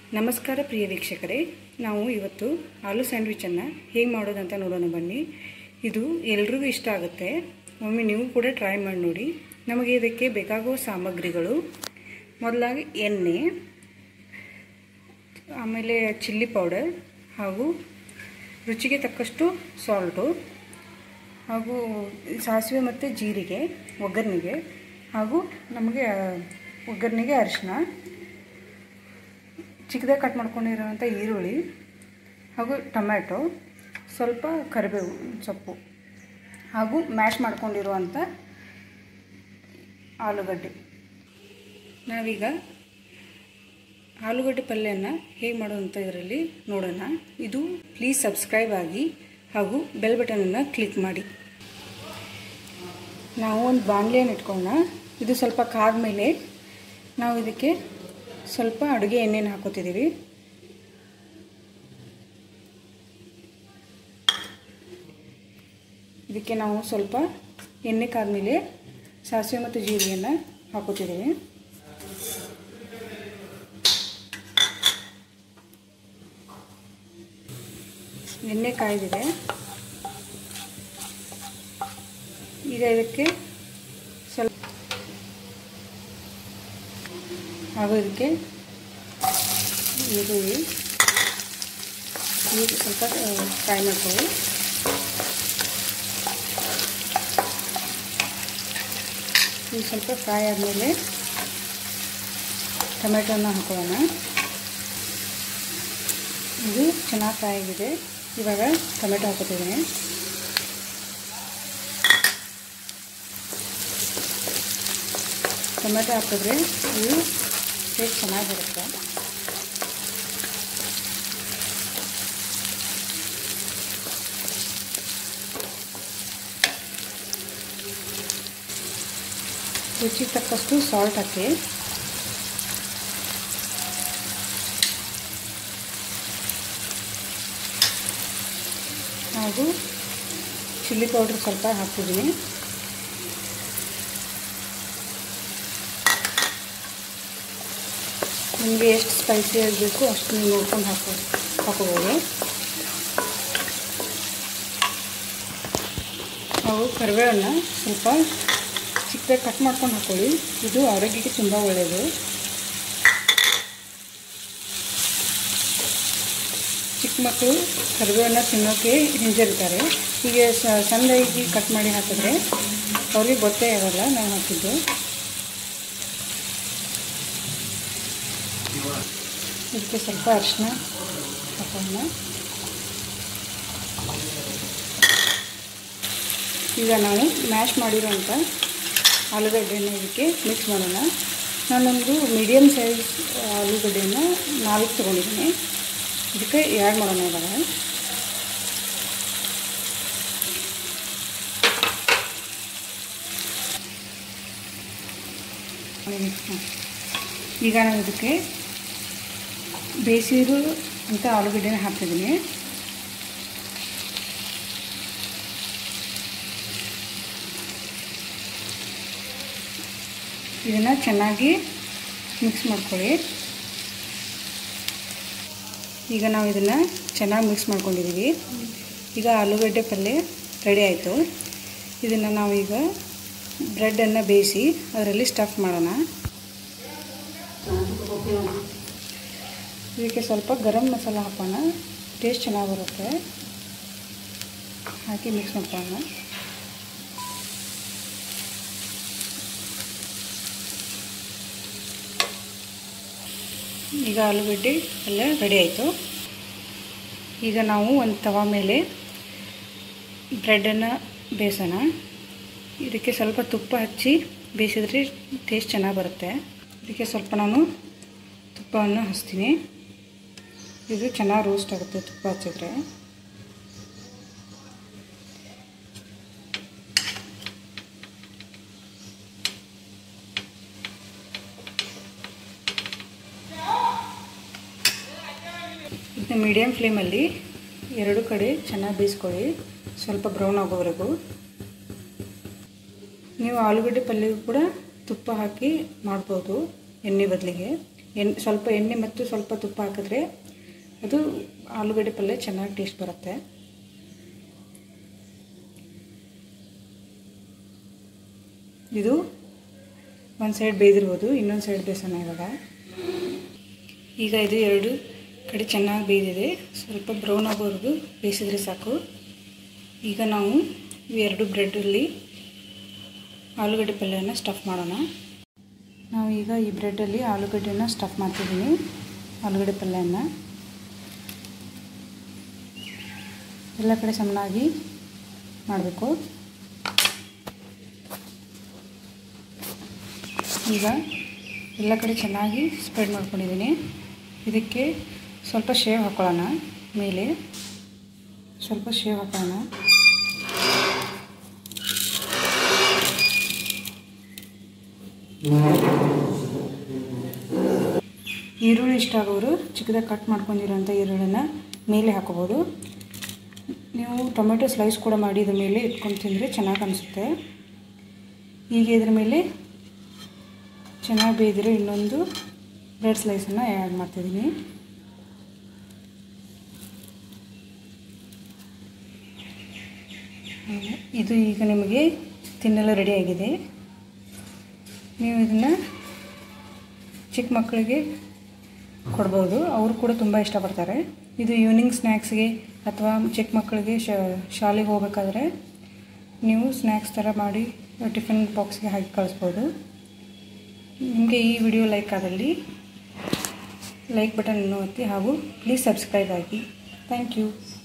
ನಮಸ್ಕಾರ ಪ್ರಿಯ ವೀಕ್ಷಕರೇ ನಾವು ಇವತ್ತು ಆಲೂ ಸ್ಯಾಂಡ್ವಿಚನ್ನು ಹೇಗೆ ಮಾಡೋದಂತ ನೋಡೋಣ ಬನ್ನಿ ಇದು ಎಲ್ರಿಗೂ ಇಷ್ಟ ಆಗುತ್ತೆ ಒಮ್ಮೆ ನೀವು ಕೂಡ ಟ್ರೈ ಮಾಡಿ ನೋಡಿ ನಮಗೆ ಇದಕ್ಕೆ ಬೇಕಾಗುವ ಸಾಮಗ್ರಿಗಳು ಮೊದಲಾಗಿ ಎಣ್ಣೆ ಆಮೇಲೆ ಚಿಲ್ಲಿ ಪೌಡರ್ ಹಾಗೂ ರುಚಿಗೆ ತಕ್ಕಷ್ಟು ಸಾಲ್ಟು ಹಾಗೂ ಸಾಸಿವೆ ಮತ್ತು ಜೀರಿಗೆ ಒಗ್ಗರಣೆಗೆ ಹಾಗೂ ನಮಗೆ ಒಗ್ಗರಣೆಗೆ ಅರಿಶಿನ ಚಿಕ್ಕದಾಗಿ ಕಟ್ ಮಾಡ್ಕೊಂಡಿರೋವಂಥ ಈರುಳ್ಳಿ ಹಾಗೂ ಟೊಮ್ಯಾಟೊ ಸ್ವಲ್ಪ ಕರಿಬೇವು ಸೊಪ್ಪು ಹಾಗೂ ಮ್ಯಾಶ್ ಮಾಡ್ಕೊಂಡಿರುವಂಥ ಆಲೂಗಡ್ಡೆ ನಾವೀಗ ಆಲೂಗಡ್ಡೆ ಪಲ್ಯನ ಹೇಗೆ ಮಾಡೋದಂತ ಇದರಲ್ಲಿ ನೋಡೋಣ ಇದು ಪ್ಲೀಸ್ ಸಬ್ಸ್ಕ್ರೈಬ್ ಆಗಿ ಹಾಗೂ ಬೆಲ್ ಬಟನನ್ನು ಕ್ಲಿಕ್ ಮಾಡಿ ನಾವು ಒಂದು ಬಾಣಲೆಯನ್ನು ಇಟ್ಕೊಳ್ಳೋಣ ಇದು ಸ್ವಲ್ಪ ಕಾದ ಮೇಲೆ ನಾವು ಇದಕ್ಕೆ ಸ್ವಲ್ಪ ಅಡುಗೆ ಎಣ್ಣೆನ ಹಾಕೋತಿದ್ದೀವಿ ಇದಕ್ಕೆ ನಾವು ಸ್ವಲ್ಪ ಎಣ್ಣೆ ಕಾದ್ಮೇಲೆ ಸಾಸಿವೆ ಮತ್ತು ಜೀರಿಗೆಯನ್ನು ಹಾಕೋತಿದ್ದೀವಿ ಎಣ್ಣೆ ಕಾಯ್ದಿದೆ ಈಗ ಇದಕ್ಕೆ ಸ್ವಲ್ಪ ಹಾಗೂ ಇದಕ್ಕೆ ಈರುಳ್ಳಿ ಈಗ ಸ್ವಲ್ಪ ಫ್ರೈ ಮಾಡ್ಕೊಳ್ಳಿ ಈಗ ಸ್ವಲ್ಪ ಫ್ರೈ ಆದಮೇಲೆ ಟೊಮೆಟೊನ ಹಾಕೊಳ್ಳೋಣ ಇದು ಚೆನ್ನಾಗಿ ಫ್ರೈ ಆಗಿದೆ ಇವಾಗ ಟೊಮೆಟೊ ಹಾಕೋತಿದ್ದೀನಿ ಟೊಮೆಟೊ ಹಾಕಿದ್ರೆ ಇದು ಟೇಸ್ಟ್ ಚೆನ್ನಾಗಿ ಬರುತ್ತೆ ರುಚಿಗೆ ತಕ್ಕಷ್ಟು ಸಾಲ್ಟ್ ಹಾಕಿ ಹಾಗೂ ಚಿಲ್ಲಿ ಪೌಡ್ರ್ ಸ್ವಲ್ಪ ಹಾಕ್ತಿದ್ದೀನಿ ನಿಮಗೆ ಎಷ್ಟು ಸ್ಪೈಸಿ ಆಗಬೇಕು ಅಷ್ಟು ನೀವು ನೋಡ್ಕೊಂಡು ಹಾಕೋ ಹಾಕೋಬೋದು ಹಾಗೂ ಕರಿಬೇವನ್ನ ಸ್ವಲ್ಪ ಚಿಕ್ಕದಾಗಿ ಕಟ್ ಮಾಡ್ಕೊಂಡು ಹಾಕೊಳ್ಳಿ ಇದು ಆರೋಗ್ಯಕ್ಕೆ ತುಂಬ ಒಳ್ಳೆಯದು ಚಿಕ್ಕ ಮಕ್ಕಳು ಕರಿಬೇವನ್ನ ತಿನ್ನೋಕ್ಕೆ ಹಿಂಜರಿತಾರೆ ಹೀಗೆ ಸಣ್ಣದಾಗಿ ಕಟ್ ಮಾಡಿ ಹಾಕಿದ್ರೆ ಅವ್ರಿಗೆ ಗೊತ್ತೇ ಇರೋಲ್ಲ ನಾವು ಹಾಕಿದ್ದು ಇದಕ್ಕೆ ಸ್ವಲ್ಪ ಅರಿಶಿನ ಹಾಕೋಣ ಈಗ ನಾವು ಮ್ಯಾಶ್ ಮಾಡಿರೋಂಥ ಆಲೂಗಡ್ಡೆಯನ್ನು ಇದಕ್ಕೆ ಮಿಕ್ಸ್ ಮಾಡೋಣ ನಾನೊಂದು ಮೀಡಿಯಮ್ ಸೈಜ್ ಆಲೂಗಡ್ಡೆಯನ್ನು ನಾಲ್ಕು ತೊಗೊಂಡಿದ್ದೀನಿ ಇದಕ್ಕೆ ಆ್ಯಡ್ ಮಾಡೋಣ ಇವಾಗ ಈಗ ನಾನು ಇದಕ್ಕೆ ಬೇಯಿಸಿರೋ ಅಂತ ಆಲೂಗಡ್ಡೆನ ಹಾಕ್ತಿದ್ದೀನಿ ಇದನ್ನು ಚೆನ್ನಾಗಿ ಮಿಕ್ಸ್ ಮಾಡ್ಕೊಳ್ಳಿ ಈಗ ನಾವು ಇದನ್ನು ಚೆನ್ನಾಗಿ ಮಿಕ್ಸ್ ಮಾಡ್ಕೊಂಡಿದ್ದೀವಿ ಈಗ ಆಲೂಗಡ್ಡೆ ಪಲ್ಯ ರೆಡಿ ಆಯಿತು ಇದನ್ನು ನಾವೀಗ ಬ್ರೆಡ್ಡನ್ನು ಬೇಯಿಸಿ ಅದರಲ್ಲಿ ಸ್ಟಫ್ ಮಾಡೋಣ ಇದಕ್ಕೆ ಸ್ವಲ್ಪ ಗರಂ ಮಸಾಲ ಹಾಕೋಣ ಟೇಸ್ಟ್ ಚೆನ್ನಾಗಿ ಬರುತ್ತೆ ಹಾಕಿ ಮಿಕ್ಸ್ ಮಾಡ್ಕೊಳ್ಳೋಣ ಈಗ ಆಲೂಗಡ್ಡೆ ಎಲ್ಲ ರೆಡಿ ಆಯಿತು ಈಗ ನಾವು ಒಂದು ತವ ಮೇಲೆ ಬ್ರೆಡನ್ನು ಬೇಯಿಸೋಣ ಇದಕ್ಕೆ ಸ್ವಲ್ಪ ತುಪ್ಪ ಹಚ್ಚಿ ಬೇಯಿಸಿದ್ರೆ ಟೇಸ್ಟ್ ಚೆನ್ನಾಗಿ ಬರುತ್ತೆ ಇದಕ್ಕೆ ಸ್ವಲ್ಪ ನಾನು ತುಪ್ಪವನ್ನು ಹಚ್ತೀನಿ ಇದು ಚೆನ್ನಾಗಿ ರೋಸ್ಟ್ ಆಗುತ್ತೆ ತುಪ್ಪ ಹಚ್ಚಿದ್ರೆ ಇದನ್ನ ಮೀಡಿಯಮ್ ಫ್ಲೇಮಲ್ಲಿ ಎರಡು ಕಡೆ ಚೆನ್ನಾಗಿ ಬೇಯಿಸ್ಕೊಳ್ಳಿ ಸ್ವಲ್ಪ ಬ್ರೌನ್ ಆಗೋವರೆಗೂ ನೀವು ಆಲೂಗಡ್ಡೆ ಪಲ್ಯಗೂ ಕೂಡ ತುಪ್ಪ ಹಾಕಿ ಮಾಡ್ಬೋದು ಎಣ್ಣೆ ಬದಲಿಗೆ ಎಣ್ಣೆ ಸ್ವಲ್ಪ ಎಣ್ಣೆ ಮತ್ತು ಸ್ವಲ್ಪ ತುಪ್ಪ ಹಾಕಿದ್ರೆ ಅದು ಆಲೂಗಡ್ಡೆ ಪಲ್ಯ ಚೆನ್ನಾಗಿ ಟೇಸ್ಟ್ ಬರುತ್ತೆ ಇದು ಒಂದು ಸೈಡ್ ಬೇಯ್ದಿರ್ಬೋದು ಇನ್ನೊಂದು ಸೈಡ್ ಬೇಸನ ಇವಾಗ ಈಗ ಇದು ಎರಡು ಕಡೆ ಚೆನ್ನಾಗಿ ಬೇಯ್ದಿದೆ ಸ್ವಲ್ಪ ಬ್ರೌನ್ ಆಗೋವರೆಗೂ ಬೇಯಿಸಿದ್ರೆ ಸಾಕು ಈಗ ನಾವು ಇವೆರಡು ಬ್ರೆಡ್ಡಲ್ಲಿ ಆಲೂಗಡ್ಡೆ ಪಲ್ಯನ ಸ್ಟಫ್ ಮಾಡೋಣ ನಾವು ಈಗ ಈ ಬ್ರೆಡ್ಡಲ್ಲಿ ಆಲೂಗಡ್ಡೆನ ಸ್ಟಫ್ ಮಾಡ್ತಿದ್ದೀನಿ ಆಲೂಗಡ್ಡೆ ಪಲ್ಯನ ಎಲ್ಲ ಕಡೆ ಸಮನಾಗಿ ಮಾಡಬೇಕು ಈಗ ಎಲ್ಲ ಕಡೆ ಚೆನ್ನಾಗಿ ಸ್ಪ್ರೆಡ್ ಮಾಡ್ಕೊಂಡಿದ್ದೀನಿ ಇದಕ್ಕೆ ಸ್ವಲ್ಪ ಶೇವ್ ಹಾಕೊಳ್ಳೋಣ ಮೇಲೆ ಸ್ವಲ್ಪ ಶೇವ್ ಹಾಕೋಣ ಈರುಳ್ಳಿ ಇಷ್ಟ ಆಗೋರು ಚಿಕ್ಕದಾಗಿ ಕಟ್ ಮಾಡ್ಕೊಂಡಿರೋಂಥ ಈರುಳ್ಳಿನ ಮೇಲೆ ಹಾಕೋಬೋದು ನೀವು ಟೊಮೆಟೊ ಸ್ಲೈಸ್ ಕೂಡ ಮಾಡಿ ಇದ್ರ ಮೇಲೆ ಇಟ್ಕೊಂಡು ತಿಂದರೆ ಚೆನ್ನಾಗಿ ಅನಿಸುತ್ತೆ ಈಗ ಇದ್ರ ಮೇಲೆ ಚೆನ್ನಾಗಿ ಬೇಯ್ದಿರೋ ಇನ್ನೊಂದು ಬ್ರೆಡ್ ಸ್ಲೈಸನ್ನು ಆ್ಯಡ್ ಮಾಡ್ತಿದ್ದೀನಿ ಇದು ಈಗ ನಿಮಗೆ ತಿನ್ನಲು ರೆಡಿಯಾಗಿದೆ ನೀವು ಇದನ್ನು ಚಿಕ್ಕ ಮಕ್ಕಳಿಗೆ ಕೊಡ್ಬೋದು ಅವರು ಕೂಡ ತುಂಬ ಇಷ್ಟಪಡ್ತಾರೆ ಇದು ಈವ್ನಿಂಗ್ ಸ್ನ್ಯಾಕ್ಸ್ಗೆ ಅಥವಾ ಚಿಕ್ಕ ಮಕ್ಕಳಿಗೆ ಶಾಲೆಗೆ ಹೋಗಬೇಕಾದ್ರೆ ನೀವು ಸ್ನ್ಯಾಕ್ಸ್ ಥರ ಮಾಡಿ ಟಿಫಿನ್ ಬಾಕ್ಸ್ಗೆ ಹಾಕಿ ಕಳಿಸ್ಬೋದು ನಿಮಗೆ ಈ ವಿಡಿಯೋ ಲೈಕ್ ಆದಲ್ಲಿ ಲೈಕ್ ಬಟನ್ ಒತ್ತಿ ಹಾಗೂ ಪ್ಲೀಸ್ ಸಬ್ಸ್ಕ್ರೈಬ್ ಆಗಿ ಥ್ಯಾಂಕ್ ಯು